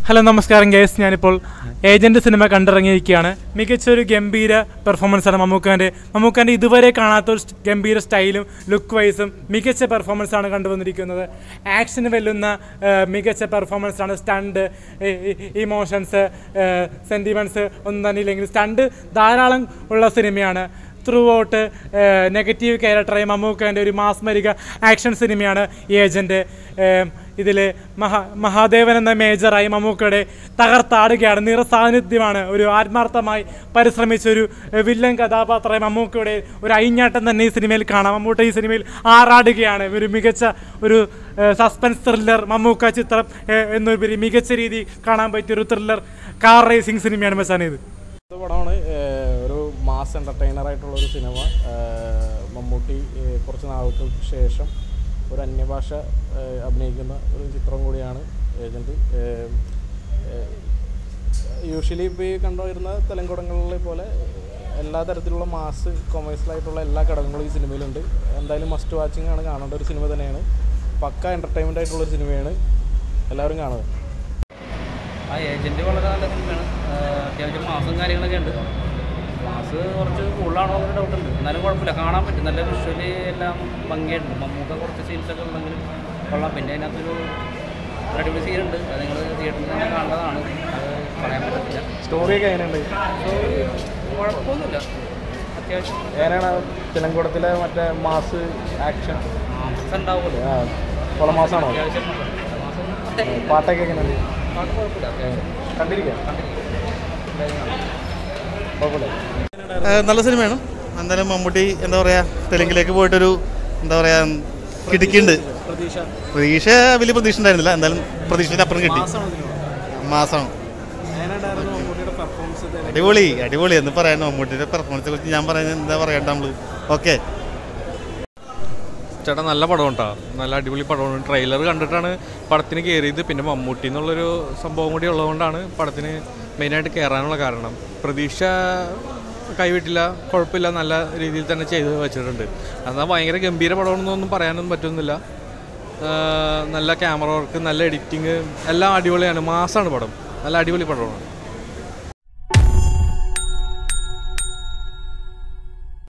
hello നമസ്കാരം guys ഞാനിപ്പോൾ agent cinema കണ്ടിറങ്ങിയിരിക്കുകയാണ് മികച്ചൊരു ഗംഭീര പെർഫോമൻസ് ആണ് മമ്മൂക്കാൻ്റെ മമ്മൂക്കാൻ്റെ ഇതുവരെ കാണാത്ത ഒരു സ്റ്റ് ഗംഭീര സ്റ്റൈലും ലുക്ക് വൈസും മികച്ച പെർഫോമൻസ് ആണ് കണ്ടുവന്നിരിക്കുന്നത് ആക്ഷന് വെല്ലുന്ന ആ, മികച്ച പെർഫോമൻസ് ആണ് സ്റ്റണ്ട് ഇമോഷൻസ് സെൻറ്റിമെൻറ്റ്സ് ഒന്നും തന്നെ ഇല്ലെങ്കിൽ സ്റ്റണ്ട് ധാരാളം ഉള്ള സിനിമയാണ് ത്രൂ ഔട്ട് നെഗറ്റീവ് ക്യാരക്ടറായി മമ്മൂക്കാൻ്റെ ഒരു മാസ്മരിക ആക്ഷൻ സിനിമയാണ് ഈ ഏജൻറ്റ് ഇതിൽ മഹാ മഹാദേവൻ എന്ന മേജറായി മമ്മൂക്കയുടെ തകർത്താടുകയാണ് നിറസാന്നിധ്യമാണ് ഒരു ആത്മാർത്ഥമായി പരിശ്രമിച്ച ഒരു ഏഹ്, വില്ലൻ കഥാപാത്രമായി മമ്മൂക്കയുടെ ഒരു അയിഞ്ഞാട്ടം തന്നെ ഈ സിനിമയിൽ കാണാം മമ്മൂട്ട ഈ സിനിമയിൽ ആറാടുകയാണ് ഒരു മികച്ച ഒരു സസ്പെൻസ് ത്രില്ലർ മമ്മൂക്ക ചിത്രം ഏഹ്, എന്നൊരു മികച്ച രീതി കാണാൻ പറ്റിയ ഒരു ത്രില്ലർ കാർ റേസിംഗ് സിനിമയാണ് മച്ചാൻ ഇത് ഇത് പടമാണ് ഏഹ്, ഒരു മാസ് എൻ്റർടൈനർ ആയിട്ടുള്ള ഒരു സിനിമ ഏഹ്, മമ്മൂട്ടി ഏഹ്, കുറച്ച് നാളുകൾക്ക് ശേഷം ഒരു അന്യഭാഷ ഏഹ്, അഭിനയിക്കുന്ന ഒരു ചിത്രം കൂടിയാണ് ഏജൻറ്റ് യൂഷ്വലി ഇപ്പോൾ ഈ കണ്ടുവരുന്ന തെലുങ്കുടങ്ങളിലെ പോലെ എല്ലാ തരത്തിലുള്ള മാസ് കൊമേഴ്സ്യലായിട്ടുള്ള എല്ലാ ഘടകങ്ങളും ഈ സിനിമയിലുണ്ട് എന്തായാലും മസ്റ്റ് വാച്ചിങ് ആണ് കാണേണ്ട ഒരു സിനിമ തന്നെയാണ് പക്ക എൻ്റർടൈൻമെൻ്റ് ആയിട്ടുള്ള ഒരു സിനിമയാണ് എല്ലാവരും കാണുക ആ ഏജൻറ്റ് വളരെ നല്ല സിനിമയാണ് ആഹ് അത്യാവശ്യം മാസം കാര്യങ്ങളൊക്കെ ഉണ്ട് മാസ് കുറച്ച് കൂടുതലാണോ എന്നൊരു ഡൗട്ട് ഉണ്ട് എന്നാലും കുഴപ്പമില്ല കാണാൻ പറ്റും നല്ല വിഷ്വലി എല്ലാം ഭംഗിയായിട്ടുണ്ട് മമ്മൂക്ക കുറച്ച് സീൻസൊക്കെ ഉണ്ടെങ്കിലും കൊള്ളാം പിന്നെ അതിനകത്തൊരു ഒരു അടിപൊളി സീനുണ്ട് അത് നിങ്ങൾ തിയേറ്ററിൽ തന്നെ കാണേണ്ടതാണ് അത് പറയാൻ പറ്റത്തില്ല സ്റ്റോറിയൊക്കെ എങ്ങനെയുണ്ട് സോ കുഴപ്പമൊന്നുമില്ല അത്യാവശ്യം എങ്ങനെയാണ് തെലങ്കുടത്തിലെ മറ്റേ മാസ് ആക്ഷൻ മാസം ഉണ്ടാവുമല്ലോ ആ, കൊളമാസാണോ അത്യാവശ്യം മാസം പാട്ടൊക്കെ എങ്ങനെയുണ്ട് പാട്ട് കുഴപ്പമില്ല അത്യാവശ്യം കണ്ടിരിക്കാം കുഴപ്പമില്ല ഏഹ് നല്ല സിനിമയാണ് എന്തായാലും മമ്മൂട്ടി എന്താ പറയുക തെലുങ്കിലേക്ക് പോയിട്ടൊരു എന്താ പറയുക കിട്ടിക്കുണ്ട് പ്രതീക്ഷ പ്രതീക്ഷ വലിയ പ്രതീക്ഷ ഉണ്ടായിരുന്നില്ല എന്തായാലും പ്രതീക്ഷയുടെ അപ്പുറം കിട്ടി മാസമാണ് എങ്ങനെയുണ്ടായിരുന്നു മമ്മൂട്ടിയുടെ പെർഫോമൻസ് അടിപൊളി അടിപൊളി എന്ന് പറയാൻ മമ്മൂട്ടിയുടെ പെർഫോമൻസിനെ കുറിച്ച് ഞാൻ പറയുന്നത് എന്താ പറയണ്ട നമ്മൾ ഓക്കെ ചേട്ടാ നല്ല പടം കേട്ടോ നല്ല അടിപൊളി പടമാണ് ട്രെയിലർ കണ്ടിട്ടാണ് പടത്തിന് കയറിയത് പിന്നെ മമ്മൂട്ടി എന്നുള്ളൊരു സംഭവം കൂടി ഉള്ളതുകൊണ്ടാണ് പടത്തിന് മെയിനായിട്ട് കയറാനുള്ള കാരണം പ്രതീക്ഷ കൈവിട്ടില്ല കുഴപ്പമില്ല നല്ല രീതിയിൽ തന്നെ ചെയ്ത് വെച്ചിട്ടുണ്ട് എന്നാൽ ഭയങ്കര ഗംഭീര പടമാണെന്നൊന്നും പറയാനൊന്നും പറ്റുന്നില്ല ആ, നല്ല ക്യാമറ വർക്ക് നല്ല എഡിറ്റിങ് എല്ലാം അടിപൊളിയാണ് മാസമാണ് പടം നല്ല അടിപൊളി പടമാണ്